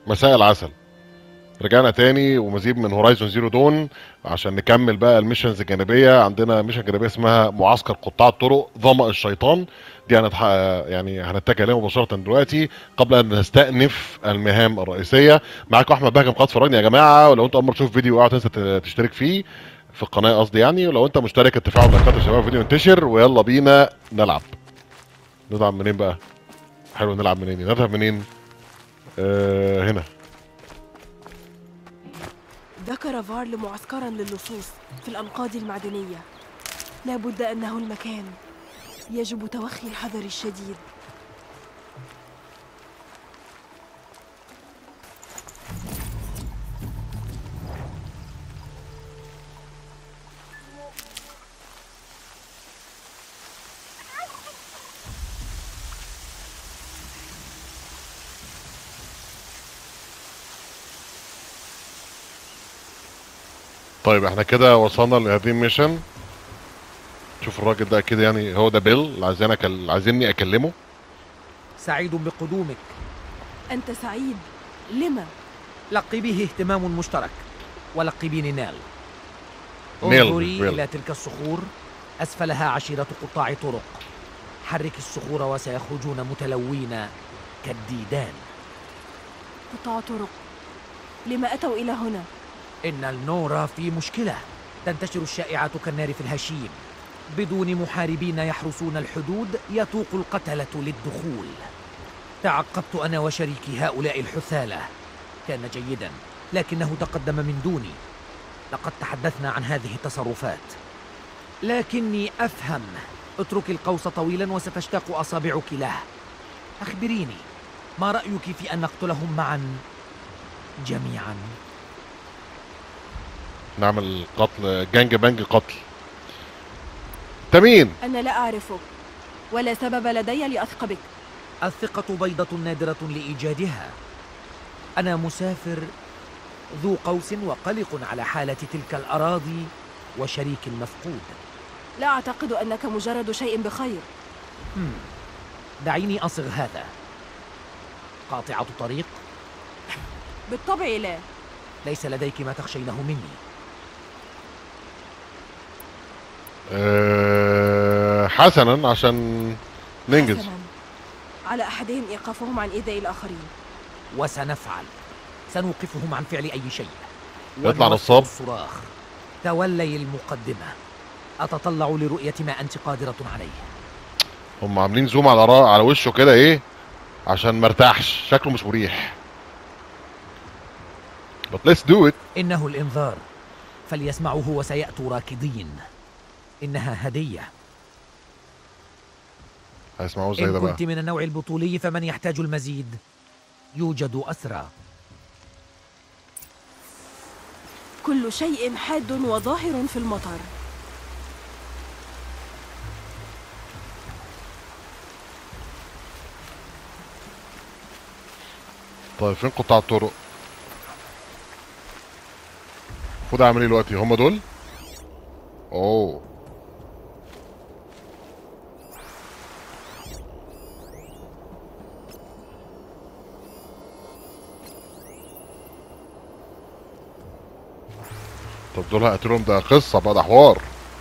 مساء العسل رجعنا تاني ومزيد من هورايزون زيرو دون عشان نكمل بقى الميشنز الجانبيه عندنا ميشن جانبيه اسمها معسكر قطاع الطرق ظمأ الشيطان دي هنتح... يعني هنتجه لها مباشره دلوقتي قبل ان نستأنف المهام الرئيسيه معاكم احمد بهجم قد فرجني يا جماعه ولو انت اول مره تشوف فيديو اوعى تنسى ت- تشترك فيه في القناه قصدي يعني ولو انت مشترك التفاعل لايكات يا شباب الفيديو ينتشر ويلا بينا نلعب نلعب منين بقى حلو نلعب منين نذهب منين آه هنا ذكر فارل معسكرا للصوص في الأنقاض المعدنية لا بد أنه المكان يجب توخي الحذر الشديد طيب احنا كده وصلنا لهذه الميشن شوف الراجل ده كده يعني هو ده بيل اللي عايزين أكل... عايزيني اكلمه سعيد بقدومك أنت سعيد لما؟ لقي به اهتمام مشترك ولقبيني نيل نيل، انظري نيل. إلى تلك الصخور أسفلها عشيرة قطاع طرق حرك الصخور وسيخرجون متلوين كالديدان قطاع طرق لما أتوا إلى هنا؟ إن النورا في مشكلة تنتشر الشائعات كالنار في الهشيم بدون محاربين يحرسون الحدود يتوق القتلة للدخول تعقبت أنا وشريكي هؤلاء الحثالة كان جيدا لكنه تقدم من دوني لقد تحدثنا عن هذه التصرفات لكني أفهم اترك القوس طويلا وستشتاق أصابعك له أخبريني ما رأيك في أن نقتلهم معا جميعا نعمل قتل جانج بانج قتل انت مين أنا لا أعرفك ولا سبب لدي لأثق بك الثقة بيضة نادرة لإيجادها أنا مسافر ذو قوس وقلق على حالة تلك الأراضي وشريك مفقود لا أعتقد أنك مجرد شيء بخير هم. دعيني أصغ هذا قاطعة طريق بالطبع لا ليس لديك ما تخشينه مني أه حسنا عشان ننجز حسناً. على أحدهم إيقافهم عن إيذاء الآخرين وسنفعل سنوقفهم عن فعل أي شيء يطلع ونوفر نصاب. الصراخ تولي المقدمة أتطلع لرؤية ما أنت قادرة عليه هم عاملين زوم على را... على وشه كده ايه عشان مرتاحش شكله مش مريح but let's do it إنه الإنذار فليسمعوه وسيأتوا راكضين إنها هدية هيسمعوه ازاي إن ده بقى كنت من النوع البطولي فمن يحتاج المزيد يوجد أسرى كل شيء حاد وظاهر في المطر طيب فين قطاع الطرق المفروض اعمل ايه دلوقتي هم دول اوه طب دول هقتلهم ده قصة بقى ده حوار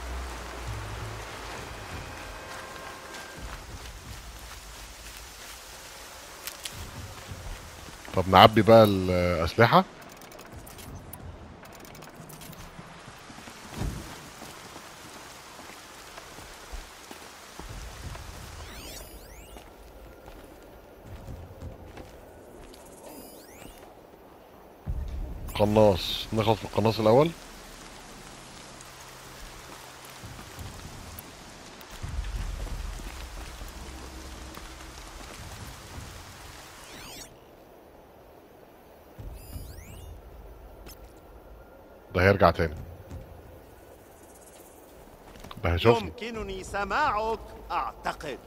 طب نعبي بقى الأسلحة قناص نخلص في القناص الأول ده هيرجع تاني ده هيشوفني يمكنني سماعك أعتقد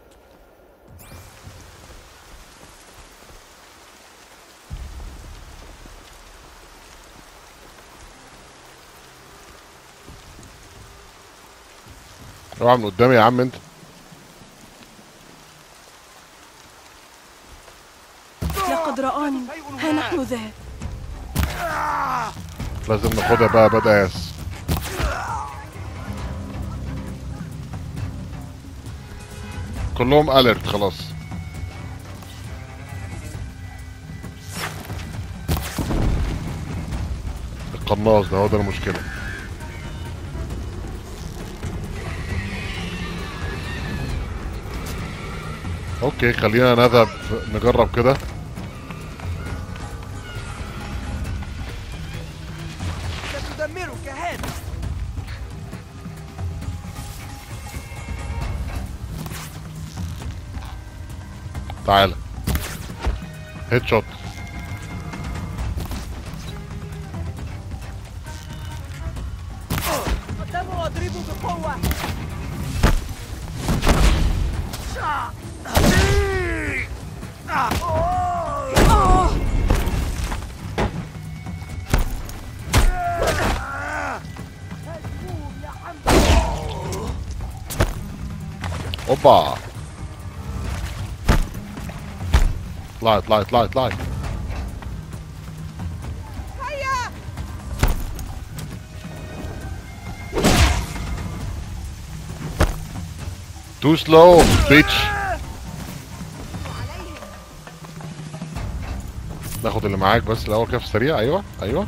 اوعى من قدامي يا عم انت لقد قد رآني ها نحن ذا لازم ناخدها بقى بداس كلهم اليرت خلاص القناص ده هو ده المشكلة اوكي خلينا نذهب نجرب كده ستدمرك هذا تعالى هيد شوت قدموا واضربوا بقوة اوبا اطلعي اطلعي اطلعي اطلعي تو سلو بيتش ناخد اللي معاك بس الاول كده في السريع ايوه ايوه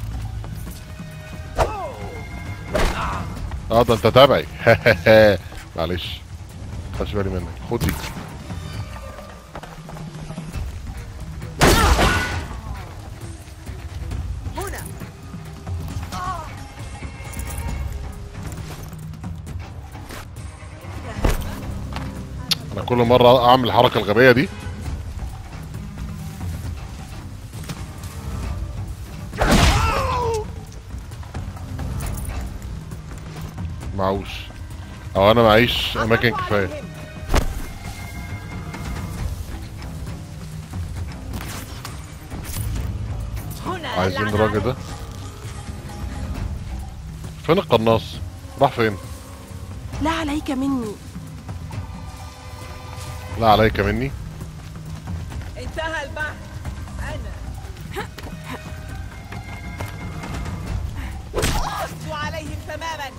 اه ده انت تابعي معلش خدش بالي منك خد دي هنا انا كل مره اعمل الحركه الغبيه دي معوش او انا معيش اماكن كفايه هنا عايزين الراجل ده فين القناص راح فين لا عليك مني لا عليك مني انتهى البحث أنا قصت عليهم تماما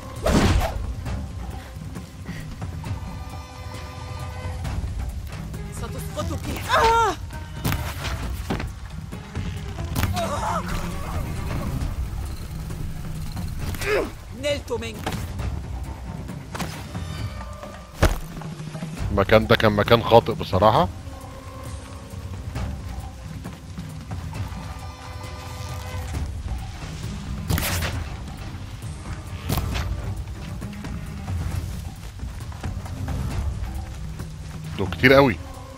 ستسقطك نلت منك المكان ده كان مكان خاطئ بصراحه دول كتير قوي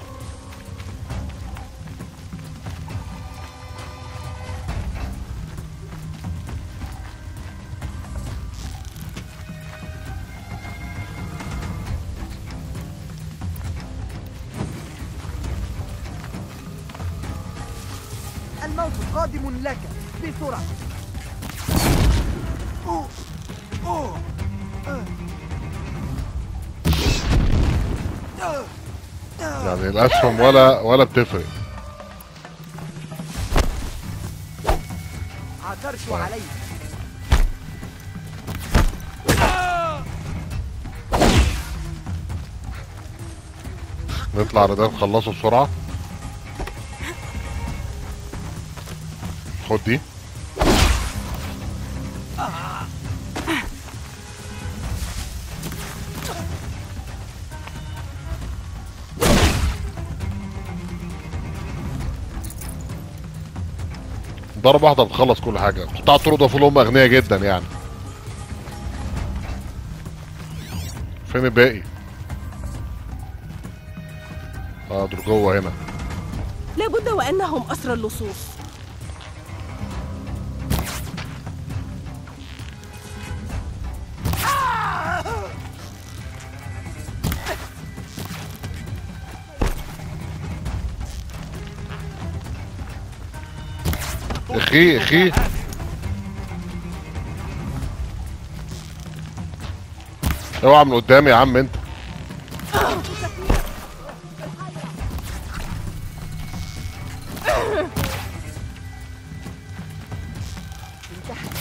الموت قادم لك بسرعة أوه. أوه. آه. آه. آه. يعني الاسهم ولا ولا بتفرق عثرت عليه نطلع على ده نخلصه بسرعه خد دي ضربة واحدة بتخلص كل حاجة قطاع الطرق ده فول هم أغنياء جدا يعني فين الباقي؟ اه دول جوه هنا لابد وأنهم أسرى اللصوص اخي اخي اوعى من قدامي يا عم انت من تحت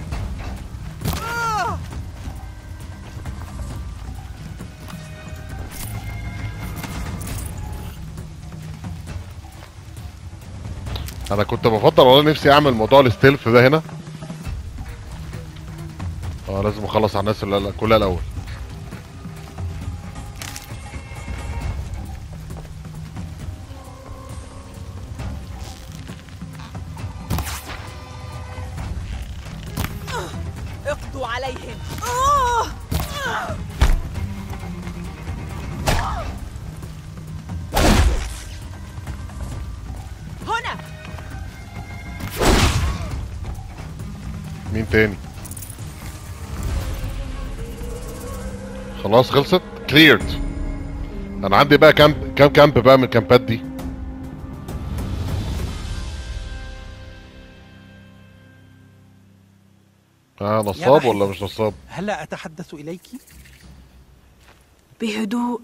انا كنت بفضل والله نفسي اعمل موضوع الستيلف ده هنا اه لازم اخلص على الناس اللي كلها الاول اقضوا عليهم هنا مين تاني خلاص خلصت كليرد انا عندي بقى كام كام كامب بقى من الكامبات دي اه نصاب يا ولا بحي. مش نصاب هلا أتحدث إليك؟ بهدوء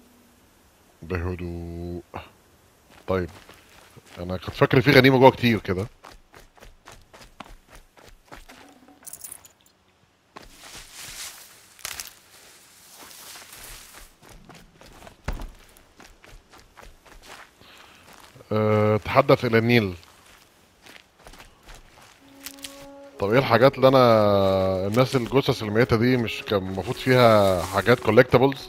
بهدوء طيب انا كنت فاكر في غنيمه جوه كتير كده أه تحدث الى النيل طب ايه الحاجات اللي انا الناس الجثث الميتة دي مش كان المفروض فيها حاجات كولكتبلز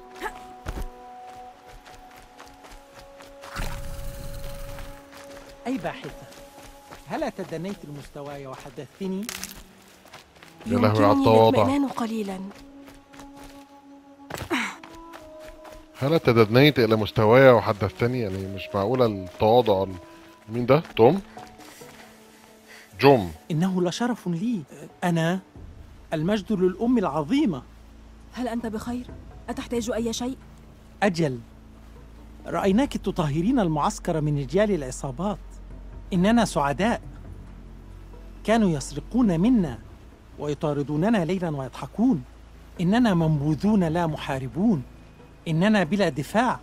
أي باحثة هلا تدنيت المستوى وحدثتني يا لهوي على يمكنني التواضع الاطمئنان قليلا هل تدنيت الى مستواي وحدثتني يعني مش معقوله التواضع ال- مين ده توم جوم إنه لشرف لي أنا المجد للأم العظيمة هل أنت بخير؟ أتحتاج أي شيء؟ أجل رأيناك تطهرين المعسكر من رجال العصابات إننا سعداء كانوا يسرقون منا ويطاردوننا ليلا ويضحكون إننا منبوذون لا محاربون إننا بلا دفاع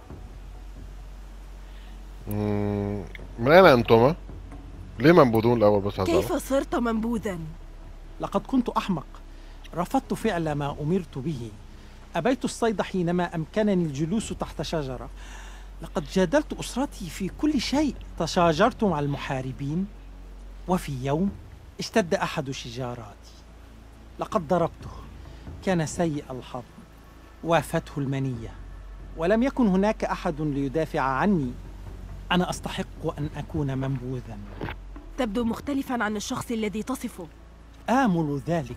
مم، من اين انتما ليه منبوذون الاول بس عايز كيف أعرف؟ صرت منبوذا؟ لقد كنت أحمق رفضت فعل ما أمرت به أبيت الصيد حينما أمكنني الجلوس تحت شجرة لقد جادلت أسرتي في كل شيء تشاجرت مع المحاربين وفي يوم اشتد أحد شجاراتي لقد ضربته كان سيء الحظ وافته المنية ولم يكن هناك أحد ليدافع عني أنا أستحق أن أكون منبوذا تبدو مختلفا عن الشخص الذي تصفه آمل ذلك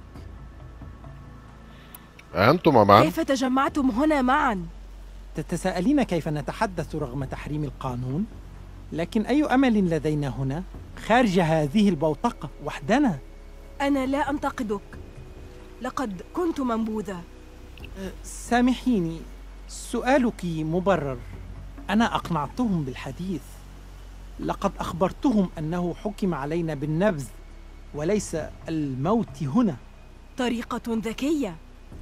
انتما معا كيف تجمعتم هنا معا؟ تتساءلين كيف نتحدث رغم تحريم القانون؟ لكن أي أمل لدينا هنا؟ خارج هذه البوتقة وحدنا أنا لا أنتقدك لقد كنت منبوذة سامحيني سؤالك مبرر أنا أقنعتهم بالحديث لقد أخبرتهم أنه حكم علينا بالنبذ وليس الموت هنا طريقة ذكية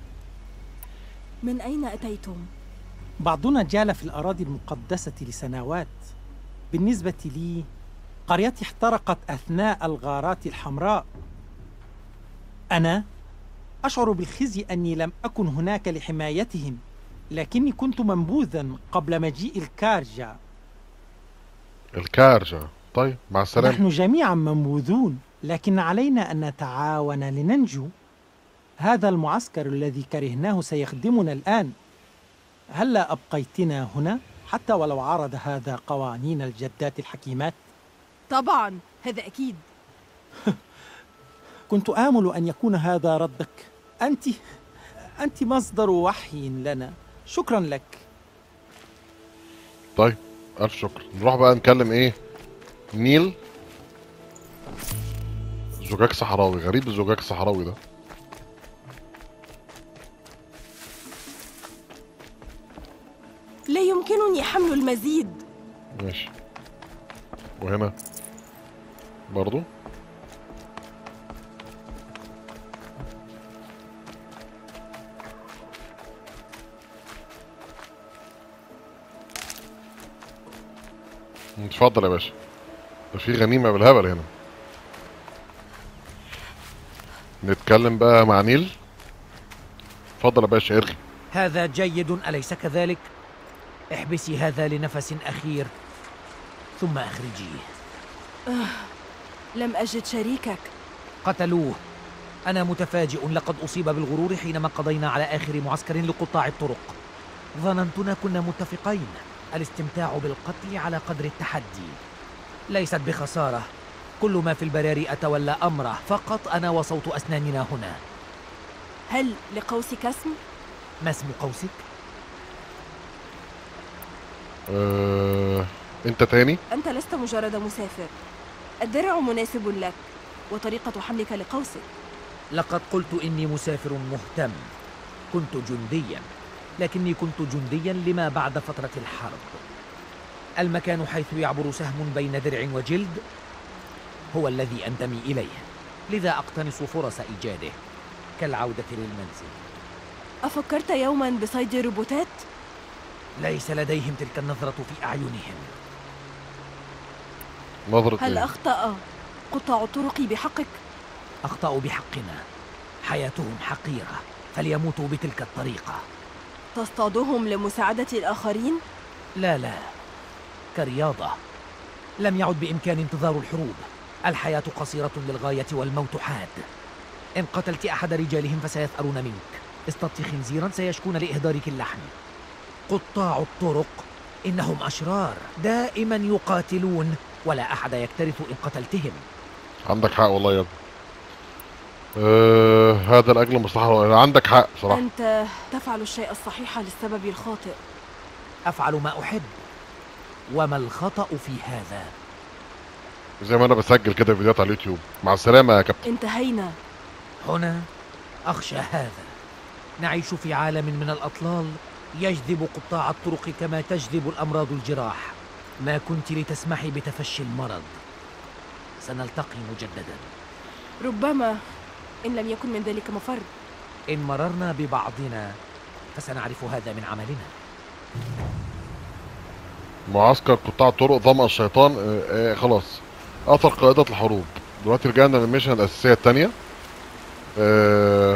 من أين أتيتم؟ بعضنا جال في الأراضي المقدسة لسنوات بالنسبة لي قريتي احترقت أثناء الغارات الحمراء أنا أشعر بالخزي أني لم أكن هناك لحمايتهم لكني كنت منبوذا قبل مجيء الكارجا الكارجة طيب مع السلامة نحن جميعا منبوذون لكن علينا أن نتعاون لننجو هذا المعسكر الذي كرهناه سيخدمنا الآن هلا أبقيتنا هنا حتى ولو عارض هذا قوانين الجدات الحكيمات طبعا هذا أكيد كنت آمل أن يكون هذا ردك أنت أنت مصدر وحي لنا شكرا لك طيب الف شكر نروح بقى نكلم ايه نيل زجاج صحراوي غريب الزجاج الصحراوي ده لا يمكنني حمل المزيد ماشي وهنا برضو اتفضل يا باشا في غنيمة بالهبل هنا نتكلم بقى مع نيل اتفضل يا باشا ارغي هذا جيد أليس كذلك؟ احبسي هذا لنفس أخير ثم أخرجيه لم أجد شريكك قتلوه أنا متفاجئ لقد أصيب بالغرور حينما قضينا على آخر معسكر لقطاع الطرق ظننتنا كنا متفقين الاستمتاع بالقتل على قدر التحدي ليست بخسارة كل ما في البراري أتولى أمره فقط أنا وصوت أسناننا هنا هل لقوسك اسم؟ ما اسم قوسك؟ أه... انت تاني أنت لست مجرد مسافر الدرع مناسب لك وطريقة حملك لقوسك لقد قلت إني مسافر مهتم كنت جنديا لكني كنت جنديا لما بعد فترة الحرب المكان حيث يعبر سهم بين درع وجلد هو الذي أنتمي إليه لذا أقتنص فرص إيجاده كالعودة للمنزل أفكرت يوما بصيد الروبوتات؟ ليس لديهم تلك النظرة في أعينهم نظرة هل ايه أخطأ قطاع الطرق بحقك؟ أخطأوا بحقنا حياتهم حقيرة فليموتوا بتلك الطريقة تصطادهم لمساعدة الآخرين؟ لا لا كرياضة لم يعد بإمكان انتظار الحروب الحياة قصيرة للغاية والموت حاد إن قتلت أحد رجالهم فسيثأرون منك اصطدت خنزيرا سيشكون لإهدارك اللحم قطاع الطرق إنهم أشرار دائما يقاتلون ولا أحد يكترث إن قتلتهم عندك حق والله يا ابني أه... هذا لاجل مصلحة عندك حق صراحة أنت تفعل الشيء الصحيح للسبب الخاطئ أفعل ما أحب وما الخطأ في هذا زي ما انا بسجل كده فيديوهات على اليوتيوب مع السلامة يا كابتن انتهينا هنا أخشى هذا نعيش في عالم من الأطلال يجذب قطاع الطرق كما تجذب الأمراض الجراح ما كنت لتسمحي بتفشي المرض سنلتقي مجددا ربما إن لم يكن من ذلك مفر إن مررنا ببعضنا فسنعرف هذا من عملنا معسكر قطاع الطرق ظمأ الشيطان آه آه خلاص اثر قائدة الحروب دلوقتي رجعنا للميشن الاساسية التانية آه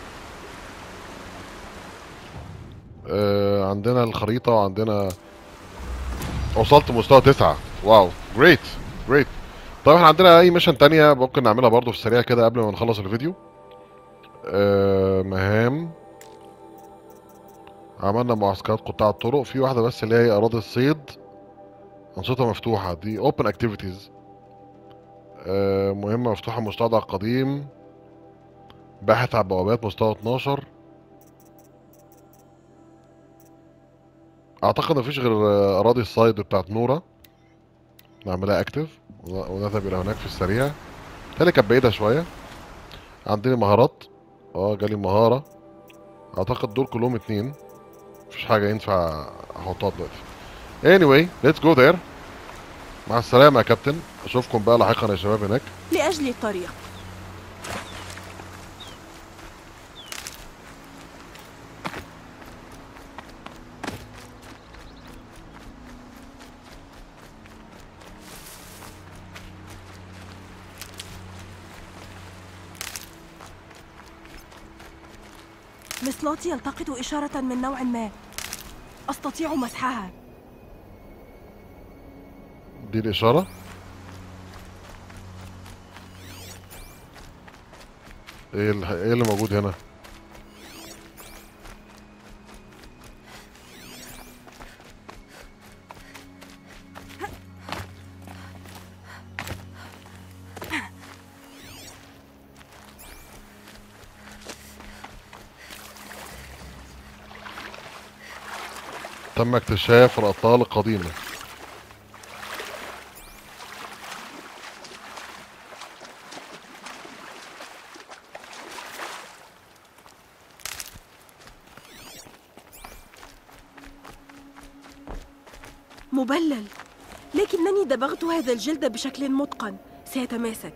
آه عندنا الخريطة وعندنا وصلت مستوى تسعة واو جريت جريت طيب احنا عندنا اي ميشن تانية ممكن نعملها برضو في السريع كده قبل ما نخلص الفيديو آه مهام عملنا معسكرات قطاع الطرق في واحدة بس اللي هي أراضي الصيد أنشطة مفتوحة دي open activities آه مهمة مفتوحة مستودع قديم باحث عن بوابات مستوى 12 أعتقد مفيش غير آه، أراضي الصيد بتاعت نورة نعملها اكتف ونذهب إلى هناك في السريع تالي كانت بعيدة شوية عندنا مهارات اه جالي مهارة أعتقد دول كلهم اتنين مفيش حاجة ينفع أحطها دلوقتي anyway let's go there مع السلامة يا كابتن أشوفكم بقى لاحقا يا شباب هناك لأجل الطريق مثلاتي يلتقط إشارة من نوع ما أستطيع مسحها دي الإشارة ايه اللي, ايه اللي موجود هنا تم اكتشاف الأبطال القديمة مبلل لكنني دبغت هذا الجلد بشكل متقن سيتماسك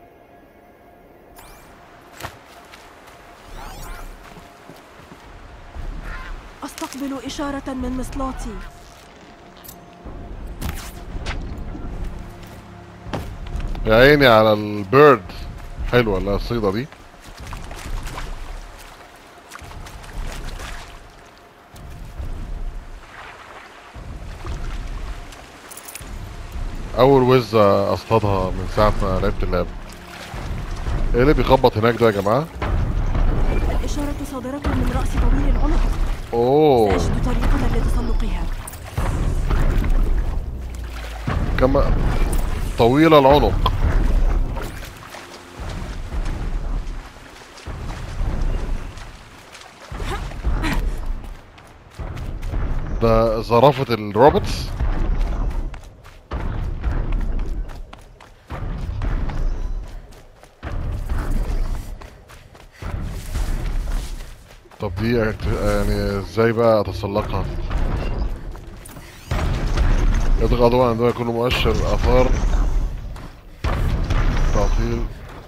أستقبل إشارة من مصلاتي يا عيني على البيرد حلوه لا الصيده دي اول وزه اصطادها من ساعه ما لعبت اللعبه ايه اللي بيخبط هناك ده يا جماعه الإشارة صادرة من رأس طويل العنق اوه سأجد طريقة لتسلقها كما طويل العنق ده زرافة الروبوتس طب دي أكت- يعني ازاي بقى اتسلقها اضغط ضوءا عندما يكون مؤشر اثار تعطيل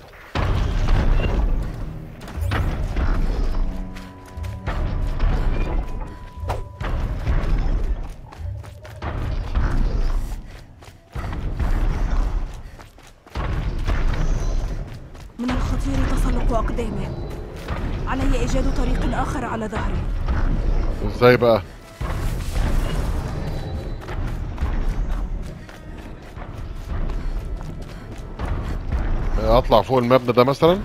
من الخطير تسلق أقدامه علي إيجاد طريق آخر على ظهري ازاي بقى اطلع فوق المبنى ده مثلا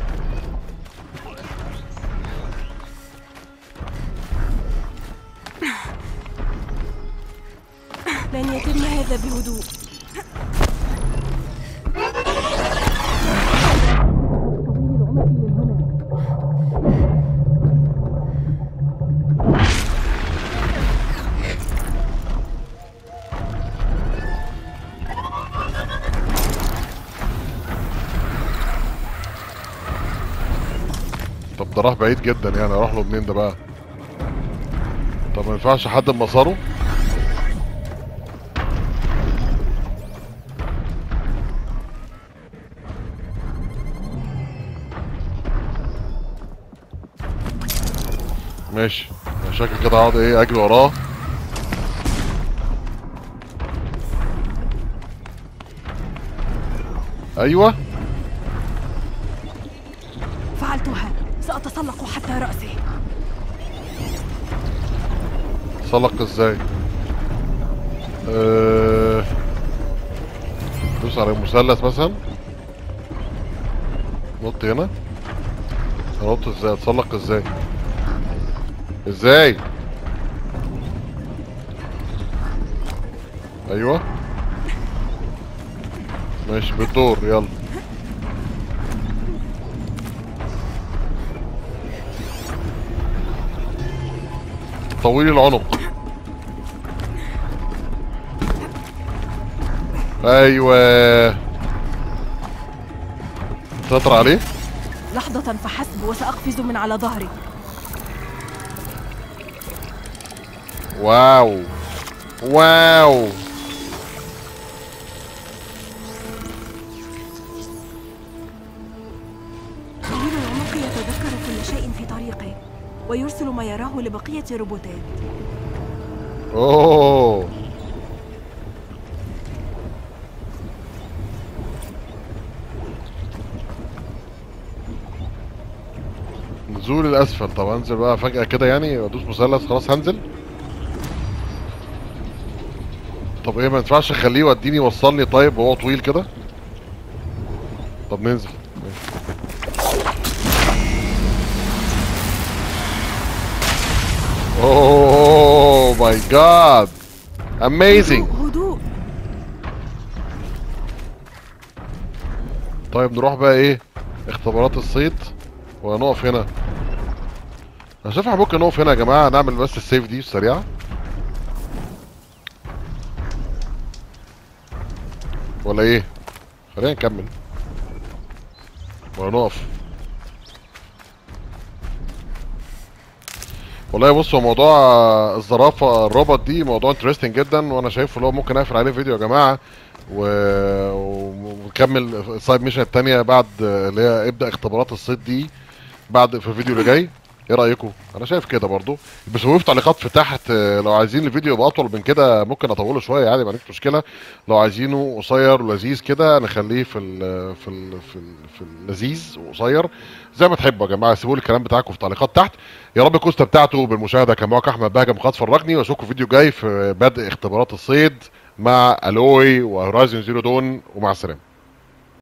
لن يتم هذا بهدوء طب ده راح بعيد جدا يعني اروح له منين ده بقى طب ما ينفعش حد بمساره ماشي أنا شكل كده اقعد ايه اجري وراه ايوه فعلتها سأتسلق حتى رأسه سلق ازاي أه... دوس على المثلث مثلا نط هنا انط ازاي اتسلق ازاي ازاي ايوه ماشي بالدور يلا طويل العنق ايوه تطر عليه لحظة فحسب وسأقفز من على ظهري واو واو طويل العنق يتذكر كل شيء في طريقه ويرسل ما يراه لبقية الروبوتات اوه نزول الاسفل طب انزل بقى فجأة كده يعني ادوس مثلث خلاص هنزل طب ايه ما ينفعش اخليه يوديني يوصلني طيب وهو طويل كده طب ننزل اوه ماي جاد اميزنج هدوء هدوء طيب نروح بقى ايه اختبارات الصيد ونقف هنا انا شايف احنا ممكن نقف هنا يا جماعه نعمل بس السيف دي سريعه ولا ايه خلينا نكمل ولا نقف والله بص هو موضوع الزرافه الروبوت دي موضوع انترستنج جدا وانا شايفه اللي هو ممكن اقفل عليه فيديو يا جماعه و... ونكمل السايد ميشن التانية بعد اللي هي ابدا اختبارات الصيد دي بعد في الفيديو اللي جاي ايه رايكم انا شايف كده برضو بس هو في تعليقات في تحت آه، لو عايزين الفيديو يبقى اطول من كده ممكن اطوله شويه عادي ما عنديش مشكله لو عايزينه قصير ولذيذ كده نخليه في ال في ال في, ال في اللذيذ وقصير زي ما تحبوا يا جماعه سيبوا لي الكلام بتاعكم في التعليقات تحت يا رب تكونوا استمتعتوا بالمشاهده كان معاكم احمد بهجم قد فرجني واشوفكم فيديو جاي في بدء اختبارات الصيد مع الوي وهورايزن زيرو دون ومع السلامه